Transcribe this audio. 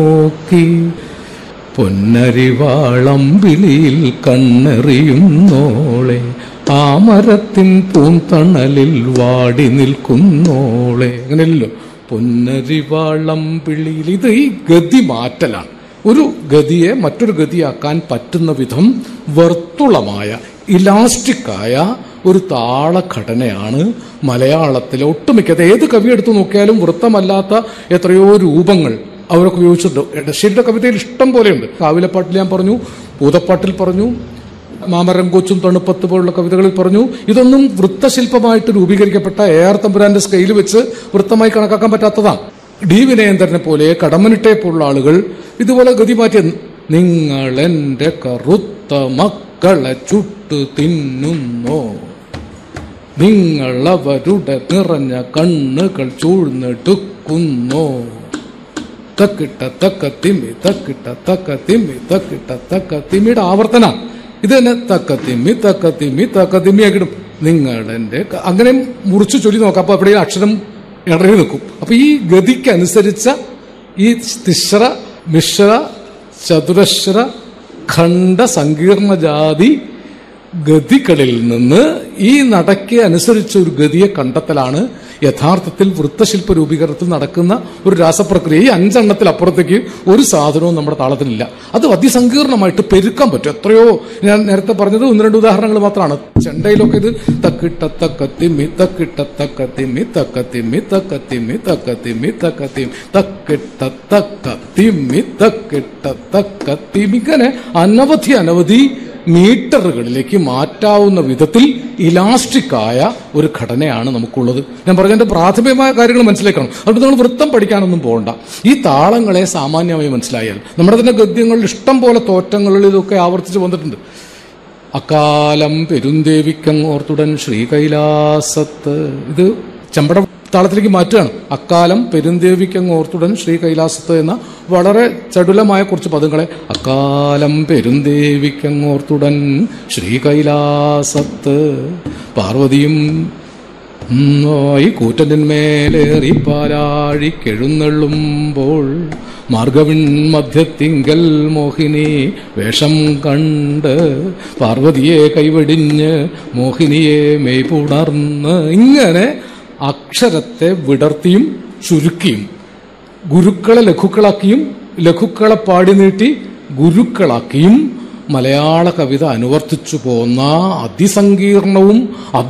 നോക്കി പൊന്നരിവാളം വിളിയിൽ കണ്ണെറിയുന്നോളെ ആ മരത്തിൻ പൂന്തണലിൽ വാടി നിൽക്കുന്നോളെ അങ്ങനെയല്ലോ പൊന്നരിവാളം വിളിയിൽ ഇത് ഈ ഗതി മാറ്റലാണ് ഒരു ഗതിയെ മറ്റൊരു ഗതിയാക്കാൻ പറ്റുന്ന വിധം വർത്തുളമായ ഇലാസ്റ്റിക്കായ ഒരു താളഘടനയാണ് മലയാളത്തിലെ ഒട്ടുമിക്കത് ഏത് കവി എടുത്തു നോക്കിയാലും വൃത്തമല്ലാത്ത എത്രയോ രൂപങ്ങൾ അവരൊക്കെ ഉപയോഗിച്ചിട്ടുണ്ട് എടശ്ശേരിയുടെ കവിതയിൽ ഇഷ്ടം പോലെയുണ്ട് കാവിലപ്പാട്ടിൽ ഞാൻ പറഞ്ഞു പൂതപ്പാട്ടിൽ പറഞ്ഞു മാമരം കൊച്ചും തണുപ്പത്ത് പോലുള്ള കവിതകളിൽ പറഞ്ഞു ഇതൊന്നും വൃത്തശില്പമായിട്ട് രൂപീകരിക്കപ്പെട്ട എ ആർ തമ്പുരാന്റെ സ്കെയിൽ വെച്ച് വൃത്തമായി കണക്കാക്കാൻ പറ്റാത്തതാണ് ഡി വിനയേന്ദ്രനെ പോലെ കടമ്മനിട്ടെ പോലുള്ള ആളുകൾ ഇതുപോലെ ഗതി മാറ്റിയ നിങ്ങൾ എന്റെ കറുത്ത മക്കളെ ചുട്ടു തിന്നുന്നോ നിങ്ങൾ അവരുടെ നിറഞ്ഞ കണ്ണുകൾ ചൂഴ്ന്നെടുക്കുന്നോ തക്കിട്ട തക്ക തിമ്മി തക്കിട്ട തക്ക തിമ്മി തക്കിട്ട തക്ക തിമ്മിയുടെ ആവർത്തന ഇത് തന്നെ തക്ക തിമ്മി തക്ക തിമ്മി തക്ക തിമ്മി ആക്കിടും നിങ്ങൾ എന്റെ ക- അങ്ങനെ മുറിച്ച് ചൊല്ലി നോക്കാം അപ്പൊ അവിടെ അക്ഷരം ഇടറി നിൽക്കും അപ്പൊ ഈ ഗതിക്കനുസരിച്ച ഈ തിശ്ര മിശ്ര ചതുരശ്ര ഖണ്ഡ സങ്കീർണ ജാതി ഗതികളിൽ നിന്ന് ഈ നടക്കെ അനുസരിച്ച ഒരു ഗതിയെ കണ്ടെത്തലാണ് യഥാർത്ഥത്തിൽ വൃത്തശില്പ രൂപീകരണത്തിൽ നടക്കുന്ന ഒരു രാസപ്രക്രിയ ഈ അഞ്ചെണ്ണത്തിൽ അപ്പുറത്തേക്ക് ഒരു സാധനവും നമ്മുടെ താളത്തിനില്ല അത് അതിസങ്കീർണമായിട്ട് പെരുക്കാൻ പറ്റും എത്രയോ ഞാൻ നേരത്തെ പറഞ്ഞത് ഒന്ന് രണ്ട് ഉദാഹരണങ്ങൾ മാത്രമാണ് ചെണ്ടയിലൊക്കെ ഇത് തക്കിട്ട തക്കത്തിമ്മി തക്കിട്ട തക്കത്തിമ്മി തക്കത്തിമ്മി തക്കത്തിമ്മി തക്കത്തിമ്മി തക്കത്തിമ്മി തക്കിട്ട തക്കത്തിമ്മി തക്കിട്ട തക്കത്തിമ്മി ഇങ്ങനെ അനവധി അനവധി മീറ്ററുകളിലേക്ക് മാറ്റാവുന്ന വിധത്തിൽ ഇലാസ്റ്റിക് ആയ ഒരു ഘടനയാണ് നമുക്കുള്ളത് ഞാൻ പറഞ്ഞതിന്റെ പ്രാഥമികമായ കാര്യങ്ങൾ മനസ്സിലാക്കണം അതുകൊണ്ട് നിങ്ങൾ വൃത്തം പഠിക്കാനൊന്നും പോകണ്ട ഈ താളങ്ങളെ സാമാന്യമായി മനസ്സിലായാൽ നമ്മുടെ തന്നെ ഗദ്യങ്ങളിൽ ഇഷ്ടം പോലെ തോറ്റങ്ങളിൽ ഇതൊക്കെ ആവർത്തിച്ച് വന്നിട്ടുണ്ട് അക്കാലം പെരുന്തേവിക്കങ്ങോർത്തുടൻ ശ്രീകൈലാസത്ത് ഇത് ചമ്പട താളത്തിലേക്ക് മാറ്റുകയാണ് അക്കാലം പെരുന്തേവിക്കങ്ങോർത്തുടൻ ശ്രീ കൈലാസത്ത് എന്ന വളരെ ചടുലമായ കുറച്ച് പദങ്ങളെ അക്കാലം പെരുന്തേവിക്കങ്ങോർത്തുടൻ ശ്രീ കൈലാസത്ത് പാർവതിയും ഈ കൂറ്റന്മേലേറി പാലാഴിക്കെഴുന്നള്ളുമ്പോൾ മാർഗവിൻ മധ്യത്തിങ്കൽ മോഹിനി വേഷം കണ്ട് പാർവതിയെ കൈവെടിഞ്ഞ് മോഹിനിയെ മെയ്പുണർന്ന് ഇങ്ങനെ അക്ഷരത്തെ വിടർത്തിയും ചുരുക്കിയും ഗുരുക്കളെ ലഘുക്കളാക്കിയും ലഘുക്കളെ പാടി നീട്ടി ഗുരുക്കളാക്കിയും മലയാള കവിത അനുവർത്തിച്ചു പോന്ന അതിസങ്കീർണവും